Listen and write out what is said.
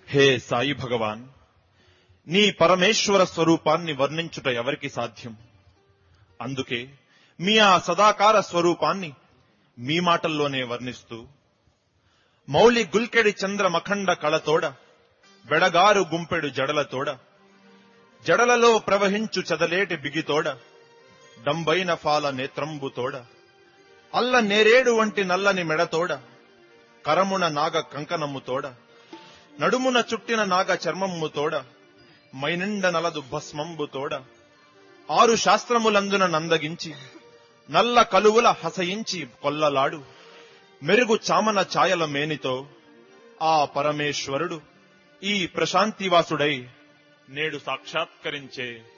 హే సాయి భగవాన్ నీ పరమేశ్వర స్వరూపాన్ని వర్ణించుట ఎవరికి సాధ్యం అందుకే మీ ఆ సదాకార స్వరూపాన్ని మీ మాటల్లోనే వర్ణిస్తూ మౌలి గుల్కెడి చంద్ర మఖండ కళతోడ వెడగారు గుంపెడు జడలతోడ జడలలో ప్రవహించు చదలేటి బిగితోడ డంబైన ఫాల నేత్రంబుతోడ అల్ల నేరేడు వంటి నల్లని మెడతోడ కరమున నాగ కంకణముతోడ నడుమున చుట్టిన నాగ చర్మమ్ముతోడ మైనిండ నలదు భస్మంబుతోడ ఆరు శాస్త్రములందున నందగించి నల్ల కలువుల హసయించి కొల్లలాడు మెరుగు చామన ఛాయల మేనితో ఆ పరమేశ్వరుడు ఈ ప్రశాంతివాసుడై నేడు సాక్షాత్కరించే